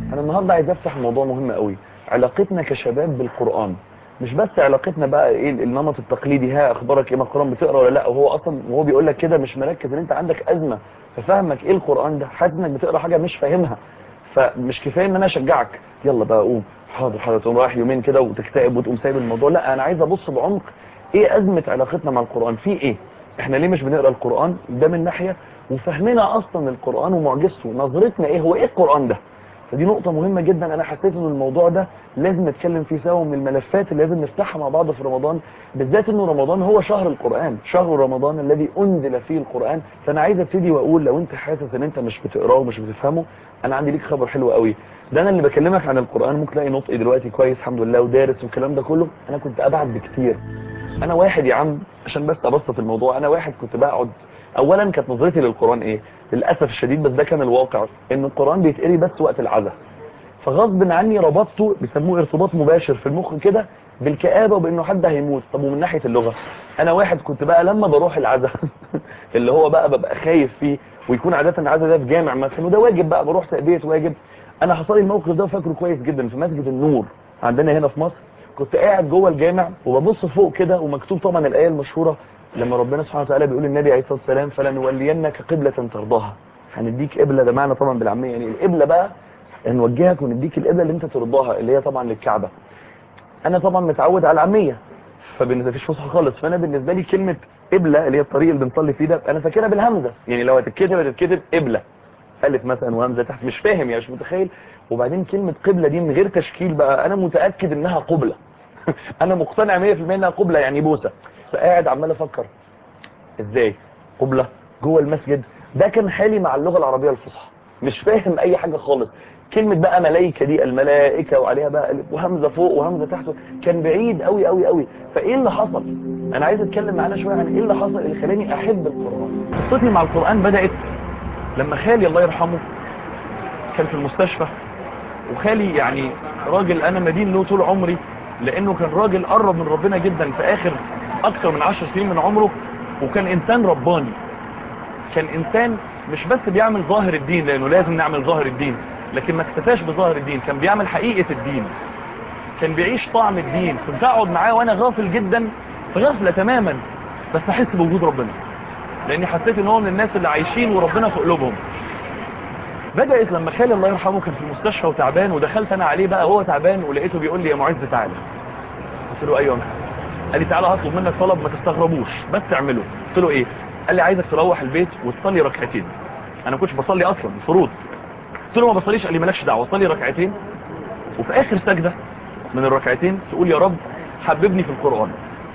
انا النهارده عايز افتح موضوع مهم قوي علاقتنا كشباب بالقران مش بس علاقتنا بقى ايه النمط التقليدي ها اخبارك ايه ما القران بتقرا ولا لا وهو اصلا وهو بيقول لك كده مش مركز ان انت عندك ازمه في فهمك ايه القران ده حاسس انك بتقرا حاجه مش فاهمها فمش كفايه ان انا اشجعك يلا بقى قوم حاضر حاضر تقوم رايح يومين كده وتكتئب وتقوم سايب الموضوع لا انا عايز ابص بعمق ايه ازمه علاقتنا مع القران في ايه احنا ليه مش بنقرا القران ده من ناحيه وفهمنا اصلا القران ومعجزته نظرتنا ايه هو ايه القران ده فدي نقطة مهمة جدا أنا حسيت إن الموضوع ده لازم نتكلم فيه سوا من الملفات اللي لازم نفتحها مع بعض في رمضان بالذات إنه رمضان هو شهر القرآن شهر رمضان الذي أنزل فيه القرآن فأنا عايز أبتدي وأقول لو أنت حاسس إن أنت مش بتقراه ومش بتفهمه أنا عندي ليك خبر حلو قوي ده أنا اللي بكلمك عن القرآن ممكن تلاقي نطقي دلوقتي كويس الحمد لله ودارس والكلام ده كله أنا كنت أبعد بكتير أنا واحد يا عم عشان بس أبسط الموضوع أنا واحد كنت بقعد اولا كانت نظرتي للقران ايه للاسف الشديد بس ده كان الواقع ان القران بيتقري بس وقت العزاء فغصب عني ربطته بيسموه ارتباط مباشر في المخ كده بالكآبة وبانه حد هيموت طب ومن ناحية اللغة انا واحد كنت بقى لما بروح العزاء اللي هو بقى ببقى خايف فيه ويكون عادة العزاء ده في جامع مثلا وده واجب بقى بروح تأبية واجب انا حصل لي الموقف ده وفاكره كويس جدا في مسجد النور عندنا هنا في مصر كنت قاعد جوه الجامع وببص فوق كده ومكتوب طبعا الآية المشهورة لما ربنا سبحانه وتعالى بيقول للنبي عليه الصلاة والسلام فلنولينك قبلة ترضاها هنديك قبلة ده معنى طبعا بالعامية يعني القبلة بقى نوجهك ونديك القبله اللي انت ترضاها اللي هي طبعا للكعبه انا طبعا متعود على العاميه فبالنسبه فيش فصحى خالص فانا بالنسبه لي كلمه قبله اللي هي الطريق اللي بنصلي فيه ده انا فاكرها بالهمزه يعني لو هتتكتب هتتكتب قبله الف مثلا وهمزه تحت مش فاهم يعني مش متخيل وبعدين كلمه قبله دي من غير تشكيل بقى انا متاكد انها قبله انا مقتنع 100% انها قبله يعني بوسه فقاعد عمال افكر ازاي قبله جوه المسجد ده كان حالي مع اللغه العربيه الفصحى مش فاهم اي حاجه خالص كلمة بقى ملائكة دي الملائكة وعليها بقى ألف وهمزة فوق وهمزة تحت كان بعيد قوي قوي قوي فايه اللي حصل انا عايز اتكلم معانا شوية عن ايه اللي حصل اللي خلاني احب القرآن قصتي مع القرآن بدأت لما خالي الله يرحمه كان في المستشفى وخالي يعني راجل انا مدين له طول عمري لانه كان راجل قرب من ربنا جدا في اخر اكثر من عشر سنين من عمره وكان انسان رباني كان انسان مش بس بيعمل ظاهر الدين لانه لازم نعمل ظاهر الدين لكن ما اكتفاش بظاهر الدين كان بيعمل حقيقة الدين كان بيعيش طعم الدين كنت اقعد معاه وانا غافل جدا في غفلة تماما بس احس بوجود ربنا لاني حسيت ان هو من الناس اللي عايشين وربنا في قلوبهم بدأت لما خالي الله يرحمه كان في المستشفى وتعبان ودخلت انا عليه بقى هو تعبان ولقيته بيقول لي يا معز تعالى قلت له ايوه قال لي تعالى هطلب منك طلب ما تستغربوش بس اعمله قلت له ايه قال لي عايزك تروح البيت وتصلي ركعتين انا كنتش بصلي اصلا فروض قلت له ما بصليش قال لي مالكش دعوه صلي ركعتين وفي اخر سجده من الركعتين تقول يا رب حببني في القران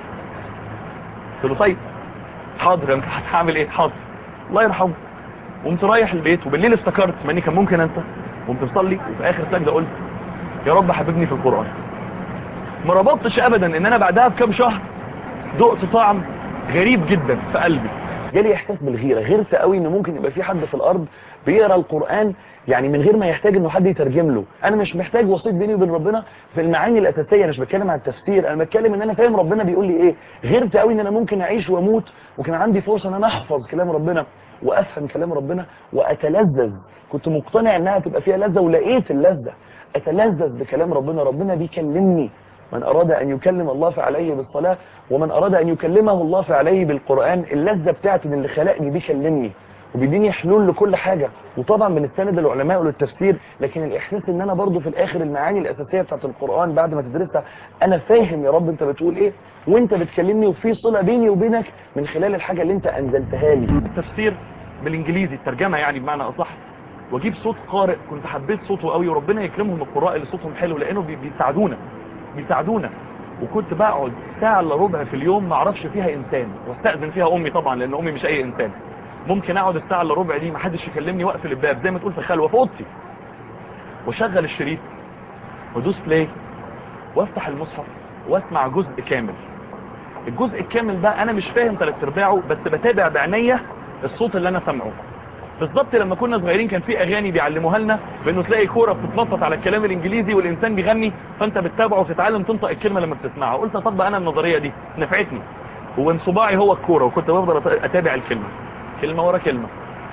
قلت له طيب حاضر انت هتعمل ايه حاضر الله يرحمه قمت رايح البيت وبالليل افتكرت ماني كان ممكن انت قمت مصلي وفي اخر سجده قلت يا رب حببني في القران ما ربطتش ابدا ان انا بعدها بكام شهر دقت طعم غريب جدا في قلبي جالي احساس بالغيره غيرت قوي ان ممكن يبقى في حد في الارض بيقرا القران يعني من غير ما يحتاج انه حد يترجم له انا مش محتاج وسيط بيني وبين ربنا في المعاني الاساسيه انا مش بتكلم عن التفسير انا بتكلم ان انا فاهم ربنا بيقول لي ايه غيرت قوي ان انا ممكن اعيش واموت وكان عندي فرصه ان انا احفظ كلام ربنا وافهم كلام ربنا واتلذذ كنت مقتنع انها تبقى فيها لذه ولقيت اللذه اتلذذ بكلام ربنا ربنا بيكلمني من أراد أن يكلم الله فعليه بالصلاة ومن أراد أن يكلمه الله فعليه بالقرآن اللذة بتاعتي ان اللي خلقني بيكلمني وبيديني حلول لكل حاجة وطبعا بنستند للعلماء وللتفسير لكن الإحساس ان أنا برضو في الآخر المعاني الأساسية بتاعت القرآن بعد ما تدرسها أنا فاهم يا رب أنت بتقول إيه وأنت بتكلمني وفي صلة بيني وبينك من خلال الحاجة اللي أنت أنزلتها لي التفسير بالإنجليزي الترجمة يعني بمعنى أصح واجيب صوت قارئ كنت حبيت صوته قوي وربنا يكرمهم القراء اللي صوتهم حلو لانه بيساعدونا بيساعدونا وكنت بقعد ساعة الا ربع في اليوم ما اعرفش فيها انسان واستأذن فيها امي طبعا لان امي مش اي انسان ممكن اقعد الساعة الا ربع دي ما حدش يكلمني واقفل الباب زي ما تقول في خلوة في اوضتي واشغل الشريط وادوس بلاي وافتح المصحف واسمع جزء كامل الجزء الكامل ده انا مش فاهم ثلاث ارباعه بس بتابع بعينيا الصوت اللي انا سامعه بالظبط لما كنا صغيرين كان في اغاني بيعلموها لنا بانه تلاقي كوره بتتنطط على الكلام الانجليزي والانسان بيغني فانت بتتابعه وتتعلم تنطق الكلمه لما بتسمعها قلت اطبق انا النظريه دي نفعتني هو انصباعي هو الكوره وكنت بفضل اتابع الكلمه كلمه ورا كلمه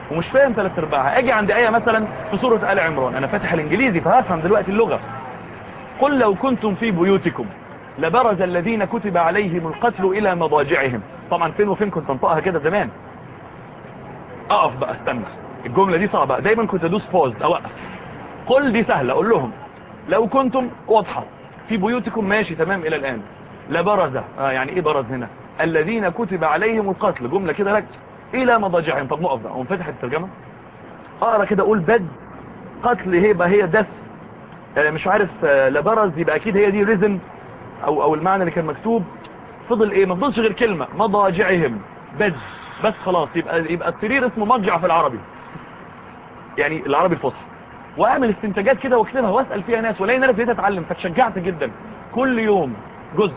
ومش فاهم ثلاث ارباعها اجي عند ايه مثلا في سوره ال عمران انا فاتح الانجليزي فهفهم دلوقتي اللغه قل لو كنتم في بيوتكم لبرز الذين كتب عليهم القتل الى مضاجعهم طبعا فين وفين كنت انطقها كده زمان اقف بقى استنى الجمله دي صعبه دايما كنت ادوس بوز اوقف قل دي سهله اقول لهم لو كنتم واضحه في بيوتكم ماشي تمام الى الان لبرز آه يعني ايه برز هنا الذين كتب عليهم القتل جمله كده لك الى مضاجعهم طب نقف بقى ونفتح الترجمه اقرا كده اقول بد قتل هيبقى هي دث آه مش عارف آه لبرز يبقى اكيد هي دي ريزن او او المعنى اللي كان مكتوب فضل ايه ما فضلش غير كلمه مضاجعهم بد بس خلاص يبقى يبقى السرير اسمه مضجع في العربي يعني العربي الفصحى واعمل استنتاجات كده واكتبها واسال فيها ناس والاقي ناس ابتديت اتعلم فتشجعت جدا كل يوم جزء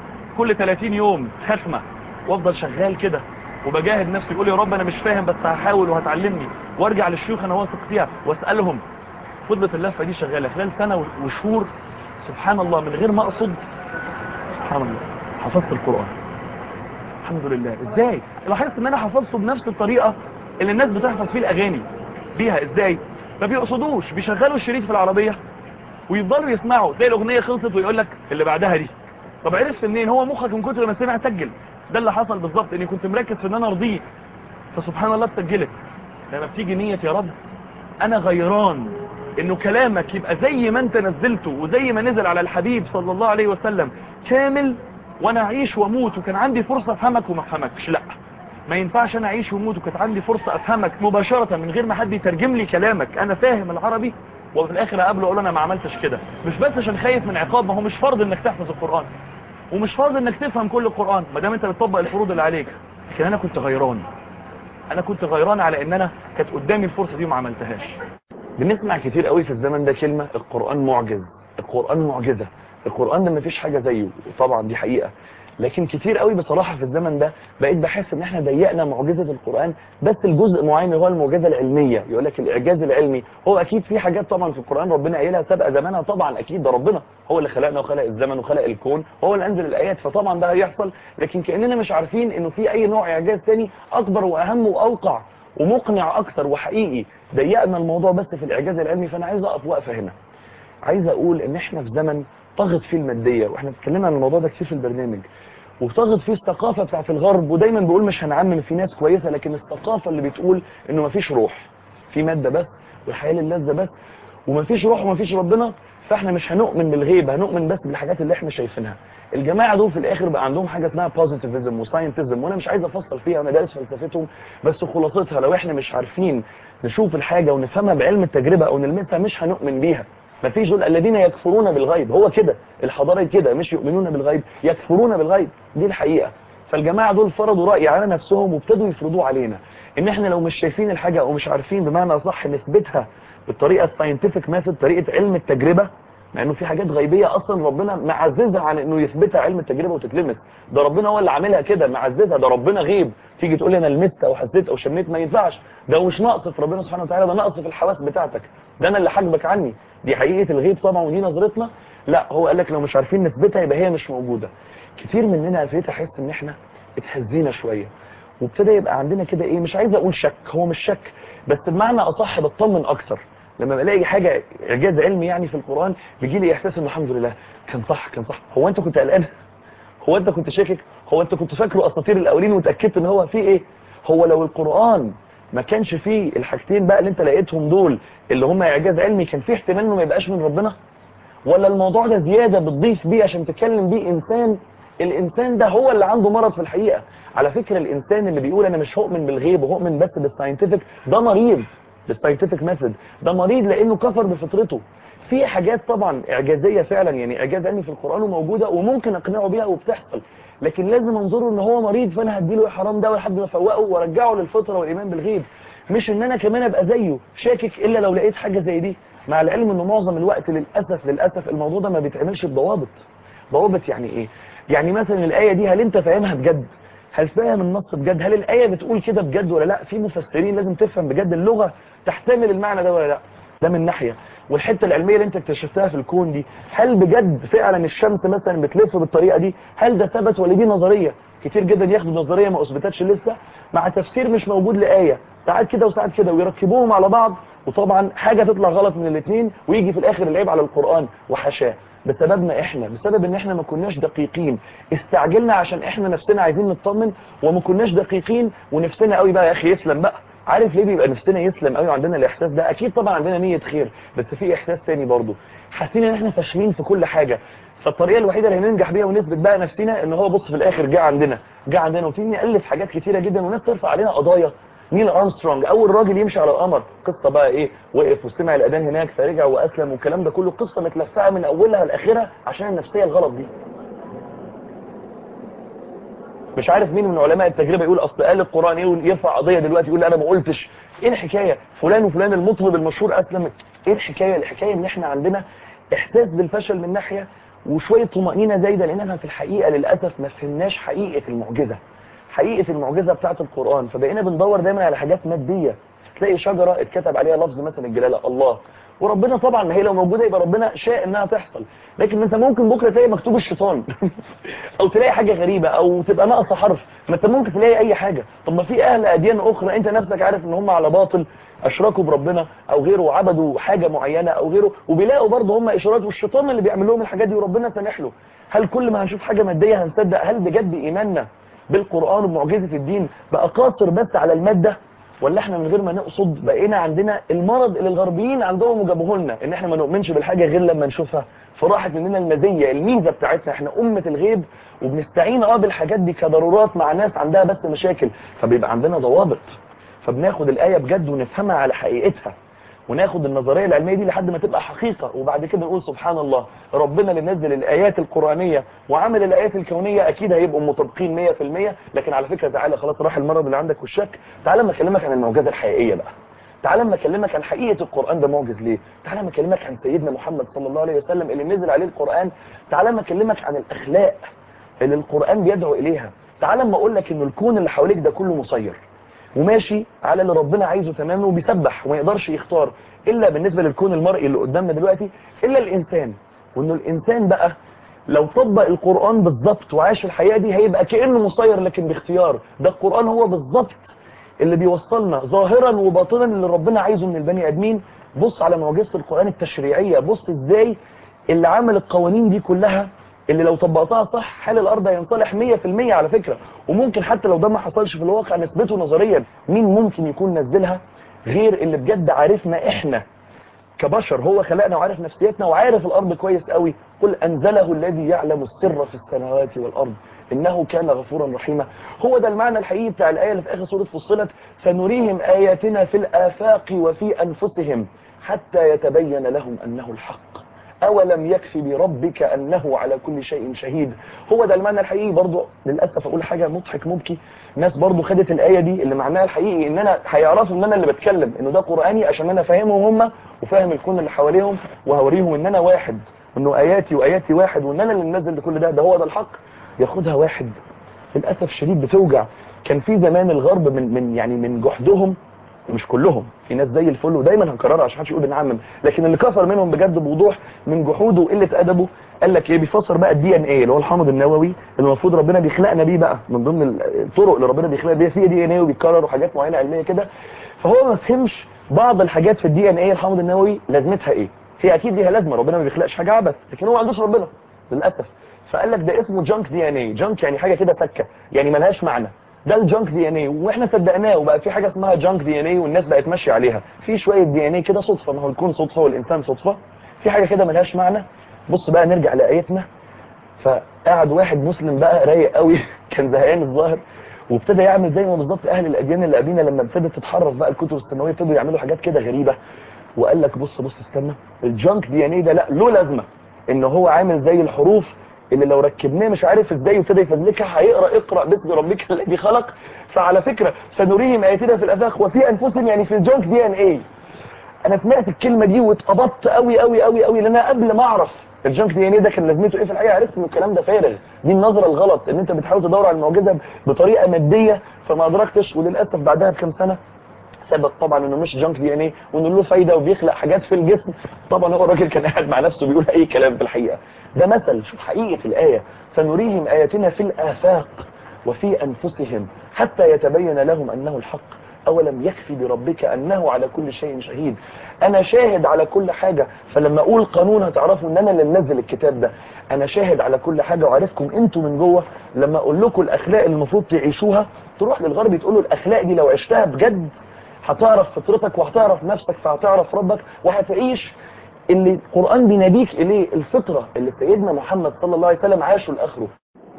كل 30 يوم ختمه وافضل شغال كده وبجاهد نفسي يقول يا رب انا مش فاهم بس هحاول وهتعلمني وارجع للشيوخ انا واثق فيها واسالهم فضلت اللفه دي شغاله خلال سنه وشهور سبحان الله من غير ما اقصد سبحان الله حفظت القران الحمد لله ازاي لاحظت ان انا حفظته بنفس الطريقه اللي الناس بتحفظ فيه الاغاني بيها ازاي ما بيقصدوش بيشغلوا الشريط في العربيه ويفضلوا يسمعوا تلاقي الاغنيه خلصت ويقول لك اللي بعدها دي طب عرفت منين هو مخك من كتر ما سمع سجل ده اللي حصل بالظبط اني كنت مركز في ان انا ارضيه فسبحان الله اتسجلت لما بتيجي نيه يا رب انا غيران انه كلامك يبقى زي ما انت نزلته وزي ما نزل على الحبيب صلى الله عليه وسلم كامل وانا اعيش واموت وكان عندي فرصه افهمك وما افهمكش لا ما ينفعش انا اعيش واموت وكانت عندي فرصه افهمك مباشره من غير ما حد يترجم لي كلامك انا فاهم العربي وفي الاخر اقابله اقول انا ما عملتش كده مش بس عشان خايف من عقاب ما هو مش فرض انك تحفظ القران ومش فرض انك تفهم كل القران ما دام انت بتطبق الفروض اللي عليك لكن انا كنت غيران انا كنت غيران على ان انا كانت قدامي الفرصه دي وما عملتهاش بنسمع كتير قوي في الزمن ده كلمه القران معجز القران معجزه القران ده مفيش حاجه زيه طبعا دي حقيقه لكن كتير قوي بصراحه في الزمن ده بقيت بحس ان احنا ضيقنا معجزه القران بس الجزء معين هو المعجزه العلميه يقول لك الاعجاز العلمي هو اكيد في حاجات طبعا في القران ربنا قايلها سابقه زمانها طبعا اكيد ده ربنا هو اللي خلقنا وخلق الزمن وخلق الكون هو اللي انزل الايات فطبعا ده هيحصل لكن كاننا مش عارفين انه في اي نوع اعجاز تاني اكبر واهم واوقع ومقنع اكثر وحقيقي ضيقنا الموضوع بس في الاعجاز العلمي فانا عايز اقف وقفه هنا عايز اقول ان احنا في زمن طغت فيه الماديه واحنا اتكلمنا عن الموضوع ده كتير في البرنامج وطغت فيه الثقافه بتاعت الغرب ودايما بقول مش هنعمم في ناس كويسه لكن الثقافه اللي بتقول انه مفيش روح في ماده بس والحياه للذه بس ومفيش روح ومفيش ربنا فاحنا مش هنؤمن بالغيب هنؤمن بس بالحاجات اللي احنا شايفينها الجماعه دول في الاخر بقى عندهم حاجه اسمها بوزيتيفيزم وساينتزم وانا مش عايز افصل فيها وانا دارس فلسفتهم بس خلاصتها لو احنا مش عارفين نشوف الحاجه ونفهمها بعلم التجربه او نلمسها مش هنؤمن بيها مفيش دول الذين يكفرون بالغيب هو كده الحضاره كده مش يؤمنون بالغيب يكفرون بالغيب دي الحقيقه فالجماعه دول فرضوا راي على نفسهم وابتدوا يفرضوه علينا ان احنا لو مش شايفين الحاجه او مش عارفين بمعنى صح نثبتها بالطريقه الساينتفك ميثود طريقه علم التجربه مع انه في حاجات غيبيه اصلا ربنا معززها عن انه يثبتها علم التجربه وتتلمس ده ربنا هو اللي عاملها كده معززها ده ربنا غيب تيجي تقول لي انا لمست او حسيت او شميت ما ينفعش ده مش نقص في ربنا سبحانه وتعالى ده نقص في الحواس بتاعتك ده انا اللي حاجبك عني دي حقيقه الغيب طبعا ودي نظرتنا لا هو قال لك لو مش عارفين نثبتها يبقى هي مش موجوده كتير مننا ابتديت احس ان احنا اتهزينا شويه وابتدى يبقى عندنا كده ايه مش عايز اقول شك هو مش شك بس بمعنى اصح بطمن اكتر لما بلاقي حاجه اعجاز علمي يعني في القران بيجي لي احساس انه الحمد لله كان صح كان صح هو انت كنت قلقان هو انت كنت شاكك هو انت كنت فاكره اساطير الاولين وتاكدت ان هو في ايه هو لو القران ما كانش فيه الحاجتين بقى اللي انت لقيتهم دول اللي هم اعجاز علمي كان فيه احتمال انه ما يبقاش من ربنا ولا الموضوع ده زياده بتضيف بيه عشان تكلم بيه انسان الانسان ده هو اللي عنده مرض في الحقيقه على فكره الانسان اللي بيقول انا مش هؤمن بالغيب وهؤمن بس بالساينتفك ده مريض بالساينتفك ميثود ده مريض لانه كفر بفطرته في حاجات طبعا اعجازيه فعلا يعني اعجاز علمي في القران وموجوده وممكن اقنعه بيها وبتحصل لكن لازم انظره ان هو مريض فانا هديله يا حرام ده لحد ما افوقه وارجعه للفطره والايمان بالغيب مش ان انا كمان ابقى زيه شاكك الا لو لقيت حاجه زي دي مع العلم انه معظم الوقت للاسف للاسف الموضوع ده ما بيتعملش بضوابط ضوابط يعني ايه يعني مثلا الايه دي هل انت فاهمها بجد هل فاهم النص بجد هل الايه بتقول كده بجد ولا لا في مفسرين لازم تفهم بجد اللغه تحتمل المعنى ده ولا لا ده من ناحيه والحته العلميه اللي انت اكتشفتها في الكون دي هل بجد فعلا الشمس مثلا بتلف بالطريقه دي هل ده ثبت ولا دي نظريه كتير جدا ياخدوا نظريه ما اثبتتش لسه مع تفسير مش موجود لايه ساعات كده وساعات كده ويركبوهم على بعض وطبعا حاجه تطلع غلط من الاثنين ويجي في الاخر العيب على القران وحاشاه بسببنا احنا بسبب ان احنا ما كناش دقيقين استعجلنا عشان احنا نفسنا عايزين نطمن وما كناش دقيقين ونفسنا قوي بقى يا اخي يسلم بقى عارف ليه بيبقى نفسنا يسلم قوي عندنا الاحساس ده اكيد طبعا عندنا نيه خير بس في احساس تاني برضه حاسين ان احنا فاشلين في كل حاجه فالطريقه الوحيده اللي هننجح بيها ونثبت بقى نفسنا ان هو بص في الاخر جه عندنا جه عندنا وتيجي نالف حاجات كتيره جدا وناس ترفع علينا قضايا نيل ارمسترونج اول راجل يمشي على القمر قصه بقى ايه وقف وسمع الاذان هناك فرجع واسلم والكلام ده كله قصه متلفقه من اولها لاخرها عشان النفسيه الغلط دي مش عارف مين من علماء التجربه يقول اصل قال القران ايه يرفع قضيه دلوقتي يقول انا ما قلتش ايه الحكايه فلان وفلان المطرب المشهور اسلم ايه الحكايه الحكايه ان احنا عندنا احساس بالفشل من ناحيه وشويه طمانينه زايده لاننا في الحقيقه للاسف ما فهمناش حقيقه المعجزه حقيقه المعجزه بتاعه القران فبقينا بندور دايما على حاجات ماديه تلاقي شجره اتكتب عليها لفظ مثلا الجلاله الله وربنا طبعا ما هي لو موجوده يبقى ربنا شاء انها تحصل لكن انت ممكن بكره تلاقي مكتوب الشيطان او تلاقي حاجه غريبه او تبقى ناقصه حرف ما انت ممكن تلاقي اي حاجه طب ما في اهل اديان اخرى انت نفسك عارف ان هم على باطل اشركوا بربنا او غيره وعبدوا حاجه معينه او غيره وبيلاقوا برضه هم اشارات والشيطان اللي بيعمل لهم الحاجات دي وربنا سامح له هل كل ما هنشوف حاجه ماديه هنصدق هل بجد ايماننا بالقران وبمعجزه الدين بقى قاصر بس على الماده ولا احنا من غير ما نقصد بقينا عندنا المرض اللي الغربيين عندهم وجابوه لنا ان احنا ما نؤمنش بالحاجه غير لما نشوفها فراحت مننا المزيه الميزه بتاعتنا احنا امه الغيب وبنستعين اه بالحاجات دي كضرورات مع ناس عندها بس مشاكل فبيبقى عندنا ضوابط فبناخد الايه بجد ونفهمها على حقيقتها وناخد النظريه العلميه دي لحد ما تبقى حقيقه وبعد كده نقول سبحان الله ربنا اللي نزل الايات القرانيه وعمل الايات الكونيه اكيد هيبقوا مطابقين 100% لكن على فكره تعالى خلاص راح المرض اللي عندك والشك تعالى اما اكلمك عن المعجزه الحقيقيه بقى تعالى اما اكلمك عن حقيقه القران ده معجز ليه تعالى اما اكلمك عن سيدنا محمد صلى الله عليه وسلم اللي نزل عليه القران تعالى اما اكلمك عن الاخلاق اللي القران بيدعو اليها تعالى اما اقول لك ان الكون اللي حواليك ده كله مسير وماشي على اللي ربنا عايزه تماما وبيسبح وما يقدرش يختار الا بالنسبه للكون المرئي اللي قدامنا دلوقتي الا الانسان وانه الانسان بقى لو طبق القران بالظبط وعاش الحياه دي هيبقى كانه مسير لكن باختيار ده القران هو بالظبط اللي بيوصلنا ظاهرا وباطنا اللي ربنا عايزه من البني ادمين بص على معجزه القران التشريعيه بص ازاي اللي عمل القوانين دي كلها اللي لو طبقتها صح حال الارض هينصلح 100% على فكره وممكن حتى لو ده ما حصلش في الواقع نثبته نظريا مين ممكن يكون نزلها غير اللي بجد عارفنا احنا كبشر هو خلقنا وعارف نفسيتنا وعارف الارض كويس قوي قل انزله الذي يعلم السر في السماوات والارض انه كان غفورا رحيما هو ده المعنى الحقيقي بتاع الايه اللي في اخر سوره فصلت سنريهم اياتنا في الافاق وفي انفسهم حتى يتبين لهم انه الحق أولم يكفي بربك أنه على كل شيء شهيد هو ده المعنى الحقيقي برضو للأسف أقول حاجة مضحك مبكي ناس برضو خدت الآية دي اللي معناها الحقيقي إن أنا هيعرفوا إن أنا اللي بتكلم إنه ده قرآني عشان أنا فاهمهم هم وفاهم الكون اللي حواليهم وهوريهم إن أنا واحد إنه آياتي وآياتي واحد وإن أنا اللي منزل لكل ده ده هو ده الحق ياخدها واحد للأسف الشديد بتوجع كان في زمان الغرب من من يعني من جحدهم مش كلهم في ناس زي الفل ودايما هنكررها عشان محدش يقول بنعمم لكن اللي كفر منهم بجد بوضوح من جحوده وقله ادبه قال لك ايه بيفسر بقى الدي ان ايه اللي هو الحامض النووي اللي المفروض ربنا بيخلقنا بيه بقى من ضمن الطرق اللي ربنا بيخلقنا بيها فيه دي ان ايه وبيتكرر وحاجات معينه علميه كده فهو ما فهمش بعض الحاجات في الدي ان ايه الحامض النووي لازمتها ايه هي اكيد ليها لازمه ربنا ما بيخلقش حاجه عبث لكن هو ما عندوش ربنا للاسف فقال لك ده اسمه جانك دي ان ايه جانك يعني حاجه كده فكه يعني ملهاش معنى ده الجانك دي ان ايه واحنا صدقناه وبقى في حاجه اسمها جانك دي ان ايه والناس بقت ماشيه عليها في شويه دي ان ايه كده صدفه ما هو الكون صدفه والانسان صدفه في حاجه كده ملهاش معنى بص بقى نرجع لايتنا فقعد واحد مسلم بقى رايق قوي كان زهقان الظاهر وابتدى يعمل زي ما بالظبط اهل الاديان اللي قبلنا لما ابتدت تتحرف بقى الكتب السماويه ابتدوا يعملوا حاجات كده غريبه وقال لك بص بص استنى الجانك دي ان ايه ده لا له لازمه ان هو عامل زي الحروف اللي لو ركبناه مش عارف ازاي وابتدى يفدلكها هيقرا اقرا باسم ربك الذي خلق فعلى فكره سنريهم اياتنا في الافاق وفي انفسهم يعني في الجانك دي ان ايه انا سمعت الكلمه دي واتقبضت قوي قوي قوي قوي لان انا قبل ما اعرف الجانك دي ان ايه ده كان لازمته ايه في الحقيقه عرفت ان الكلام ده فارغ دي النظره الغلط ان انت بتحاول تدور على المعجزه بطريقه ماديه فما ادركتش وللاسف بعدها بكام سنه ثبت طبعا انه مش جانك دي ان ايه وانه له فايده وبيخلق حاجات في الجسم طبعا هو الراجل كان قاعد مع نفسه بيقول اي كلام في الحقيقه ده مثل شوف حقيقه الايه سنريهم اياتنا في الافاق وفي أنفسهم حتى يتبين لهم أنه الحق أولم يكفي بربك أنه على كل شيء شهيد أنا شاهد على كل حاجة فلما أقول قانون هتعرفوا أن أنا اللي منزل الكتاب ده أنا شاهد على كل حاجة وعارفكم أنتوا من جوه لما أقول لكم الأخلاق اللي المفروض تعيشوها تروح للغرب تقولوا الأخلاق دي لو عشتها بجد هتعرف فطرتك وهتعرف نفسك فهتعرف ربك وهتعيش اللي القرآن بيناديك إليه الفطرة اللي سيدنا محمد صلى الله عليه وسلم عاشه لآخره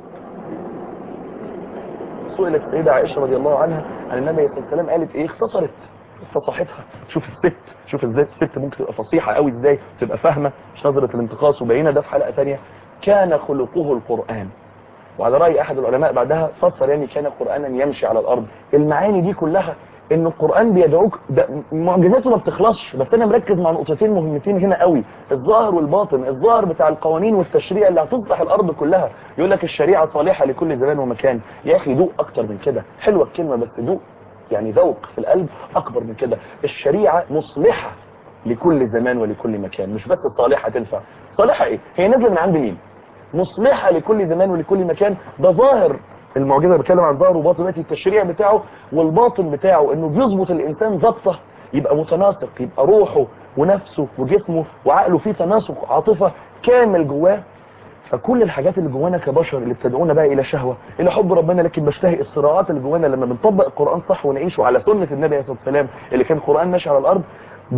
سئلت السيدة عائشة رضي الله عنها عن النبي صلى الله عليه وسلم قالت ايه اختصرت فصاحتها شوف الست شوف ازاي الست ممكن تبقى فصيحة قوي ازاي تبقى فاهمة مش نظرة الانتقاص وبينا ده في حلقة ثانيه كان خلقه القرآن وعلى رأي احد العلماء بعدها فسر يعني كان قرآنا يمشي على الارض المعاني دي كلها ان القرآن بيدعوك ده معجزاته ما بتخلصش بس انا مركز مع نقطتين مهمتين هنا قوي الظاهر والباطن الظاهر بتاع القوانين والتشريع اللي هتصلح الارض كلها يقول لك الشريعة صالحة لكل زمان ومكان يا اخي دوق اكتر من كده حلوة الكلمة بس دوق يعني ذوق في القلب اكبر من كده الشريعة مصلحة لكل زمان ولكل مكان مش بس صالحة تنفع صالحة ايه هي نازله من عند مين مصلحة لكل زمان ولكل مكان ده ظاهر المعجزة بتكلم عن ظاهر وباطن دلوقتي التشريع بتاعه والباطن بتاعه انه بيظبط الانسان ظبطه يبقى متناسق يبقى روحه ونفسه وجسمه وعقله فيه تناسق عاطفة كامل جواه فكل الحاجات اللي جوانا كبشر اللي بتدعونا بقى الى شهوة الى حب ربنا لكن بشتهي الصراعات اللي جوانا لما بنطبق القرآن صح ونعيشه على سنة النبي عليه الصلاة والسلام اللي كان القرآن ماشي على الارض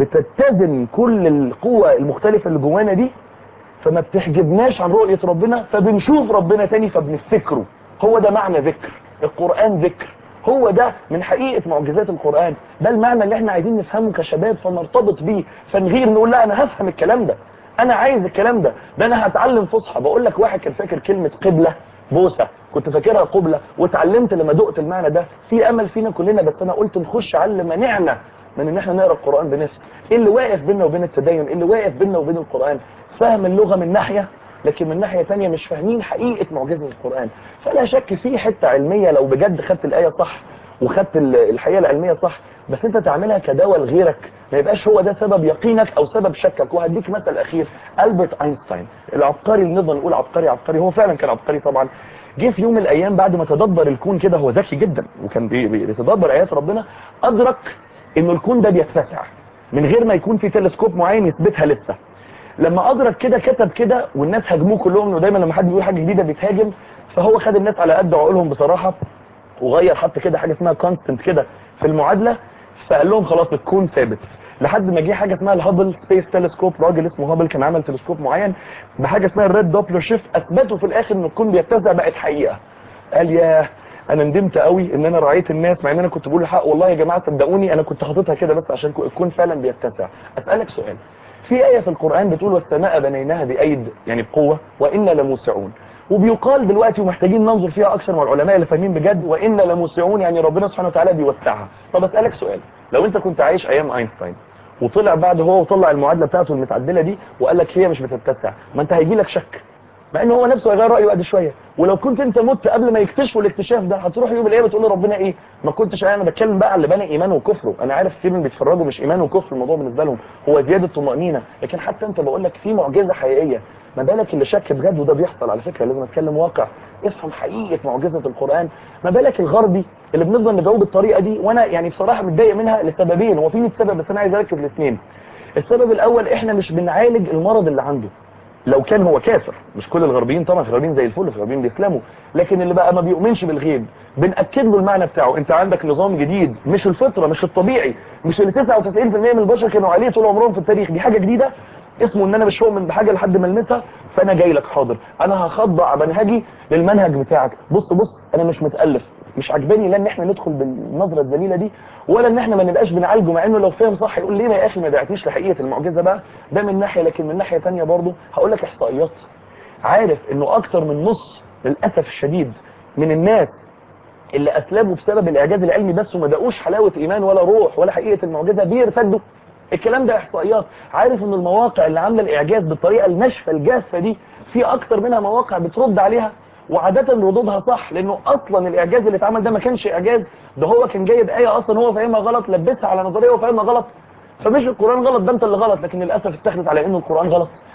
بتتزن كل القوة المختلفة اللي جوانا دي فما بتحجبناش عن رؤية ربنا فبنشوف ربنا تاني فبنفتكره هو ده معنى ذكر القرآن ذكر هو ده من حقيقة معجزات القرآن ده المعنى اللي احنا عايزين نفهمه كشباب فنرتبط بيه فنغير نقول لا انا هفهم الكلام ده انا عايز الكلام ده ده انا هتعلم فصحى بقول لك واحد كان فاكر كلمة قبلة بوسة كنت فاكرها قبلة واتعلمت لما دقت المعنى ده في امل فينا كلنا بس انا قلت نخش على منعنا من ان احنا نقرا القرآن بنفس ايه اللي واقف بيننا وبين التدين ايه اللي واقف بيننا وبين القرآن فهم اللغة من ناحية لكن من ناحية تانية مش فاهمين حقيقة معجزة القرآن فلا شك في حتة علمية لو بجد خدت الآية صح وخدت الحقيقة العلمية صح بس انت تعملها كدواء لغيرك ما يبقاش هو ده سبب يقينك او سبب شكك وهديك مثل اخير البرت اينشتاين العبقري اللي نقدر نقول عبقري عبقري هو فعلا كان عبقري طبعا جه في يوم من الايام بعد ما تدبر الكون كده هو ذكي جدا وكان بيتدبر ايات ربنا ادرك انه الكون ده بيتسع من غير ما يكون في تلسكوب معين يثبتها لسه لما ادرك كده كتب كده والناس هاجموه كلهم انه دايما لما حد بيقول حاجه جديده بيتهاجم فهو خد الناس على قد عقولهم بصراحه وغير حط كده حاجه اسمها كونستنت كده في المعادله فقال لهم خلاص الكون ثابت لحد ما جه حاجه اسمها الهابل سبيس تلسكوب راجل اسمه هابل كان عمل تلسكوب معين بحاجه اسمها الريد دوبلر شيفت اثبتوا في الاخر ان الكون بيتسع بقت حقيقه قال ياه انا ندمت قوي ان انا رعيت الناس مع ان انا كنت بقول الحق والله يا جماعه صدقوني انا كنت حاططها كده بس عشان الكون فعلا بيتسع اسالك سؤال في آية في القرآن بتقول والسماء بنيناها بأيد يعني بقوة وإنا لموسعون وبيقال دلوقتي ومحتاجين ننظر فيها أكثر مع العلماء اللي فاهمين بجد وإنا لموسعون يعني ربنا سبحانه وتعالى بيوسعها طب أسألك سؤال لو أنت كنت عايش أيام أينشتاين وطلع بعد هو وطلع المعادلة بتاعته المتعدلة دي وقال لك هي مش بتتسع ما أنت هيجي لك شك مع ان هو نفسه هيغير رايه بعد شويه ولو كنت انت مت قبل ما يكتشفوا الاكتشاف ده هتروح يوم القيامه تقول لربنا ايه ما كنتش انا بتكلم بقى على اللي بنى ايمان وكفره انا عارف كتير من بيتفرجوا مش ايمان وكفر الموضوع بالنسبه لهم هو زياده طمانينه لكن حتى انت بقول لك في معجزه حقيقيه ما بالك اللي شك بجد وده بيحصل على فكره لازم اتكلم واقع افهم حقيقه معجزه القران ما بالك الغربي اللي بنفضل ندعوه بالطريقه دي وانا يعني بصراحه متضايق منها لسببين هو في 100 سبب بس انا عايز اركز الاثنين السبب الاول احنا مش بنعالج المرض اللي عنده لو كان هو كافر مش كل الغربيين طبعا في الغربيين زي الفل في الغربيين بيسلموا لكن اللي بقى ما بيؤمنش بالغيب بنأكد له المعنى بتاعه انت عندك نظام جديد مش الفطرة مش الطبيعي مش اللي 99% من البشر كانوا عليه طول عمرهم في التاريخ دي حاجة جديدة اسمه ان انا مش مؤمن بحاجة لحد ما المسها فانا جاي لك حاضر انا هخضع منهجي للمنهج بتاعك بص بص انا مش متألف مش عجباني لا ان احنا ندخل بالنظرة الذليلة دي ولا ان احنا ما نبقاش بنعالجه مع انه لو فهم صح يقول ليه يا اخي ما دعتنيش لحقيقة المعجزة بقى ده من ناحية لكن من ناحية ثانيه برضه هقول لك احصائيات عارف انه اكتر من نص للاسف الشديد من الناس اللي اسلموا بسبب الاعجاز العلمي بس وما دقوش حلاوة ايمان ولا روح ولا حقيقة المعجزة بيرتدوا الكلام ده احصائيات عارف ان المواقع اللي عامله الاعجاز بالطريقه الناشفه الجافه دي في اكتر منها مواقع بترد عليها وعادة ردودها صح لانه اصلا الاعجاز اللي اتعمل ده ما كانش اعجاز ده هو كان جايب ايه اصلا هو فاهمها غلط لبسها على نظريه وفاهمها غلط فمش القرآن غلط ده انت اللي غلط لكن للأسف اتخذت على انه القرآن غلط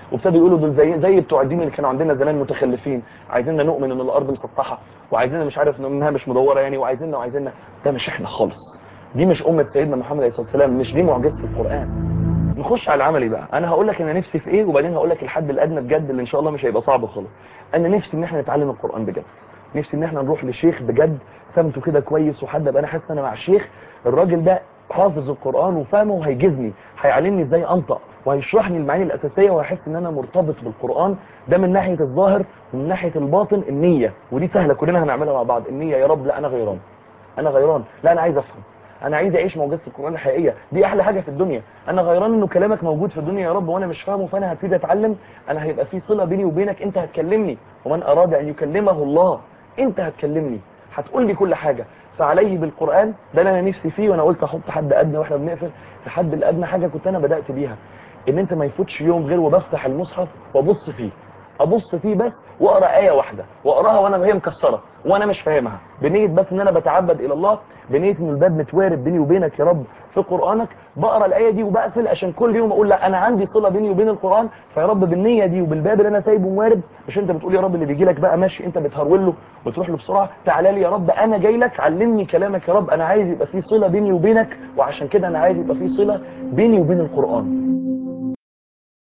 وابتدوا يقولوا دول زي زي بتوع الدين اللي كانوا عندنا زمان متخلفين عايزيننا نؤمن ان الارض مسطحه وعايزيننا مش عارف انها مش مدوره يعني وعايزيننا وعايزيننا ده مش احنا خالص دي مش امه سيدنا محمد عليه الصلاه والسلام مش دي معجزه القران نخش على العملي بقى انا هقول لك انا نفسي في ايه وبعدين هقول لك الحد الادنى بجد اللي ان شاء الله مش هيبقى صعب خالص انا نفسي ان احنا نتعلم القران بجد نفسي ان احنا نروح لشيخ بجد سمته كده كويس وحد ابقى انا حاسس ان انا مع الشيخ الراجل ده حافظ القران وفاهمه وهيجيزني هيعلمني ازاي انطق وهيشرح لي المعاني الاساسيه وهحس ان انا مرتبط بالقران ده من ناحيه الظاهر ومن ناحيه الباطن النيه ودي سهله كلنا هنعملها مع بعض النيه يا رب لا انا غيران انا غيران لا انا عايز افهم انا عايز اعيش معجزه القران الحقيقيه دي احلى حاجه في الدنيا انا غيران انه كلامك موجود في الدنيا يا رب وانا مش فاهمه فانا هبتدي اتعلم انا هيبقى في صله بيني وبينك انت هتكلمني ومن اراد ان يكلمه الله انت هتكلمني هتقول لي كل حاجه فعليه بالقران ده اللي انا نفسي فيه وانا قلت احط حد ادنى واحنا بنقفل الحد الادنى حاجه كنت انا بدات بيها ان انت ما يفوتش يوم غير وبفتح المصحف وابص فيه ابص فيه بس واقرا ايه واحده واقراها وانا وهي مكسره وانا مش فاهمها بنيه بس ان انا بتعبد الى الله بنيه ان الباب متوارب بيني وبينك يا رب في قرانك بقرا الايه دي وبقفل عشان كل يوم اقول لا انا عندي صله بيني وبين القران فيا رب بالنيه دي وبالباب اللي انا سايبه موارب مش انت بتقول يا رب اللي بيجي لك بقى ماشي انت بتهرول له وتروح له بسرعه تعالى لي يا رب انا جاي لك علمني كلامك يا رب انا عايز يبقى في صله بيني وبينك وعشان كده انا عايز يبقى في صله بيني وبين القران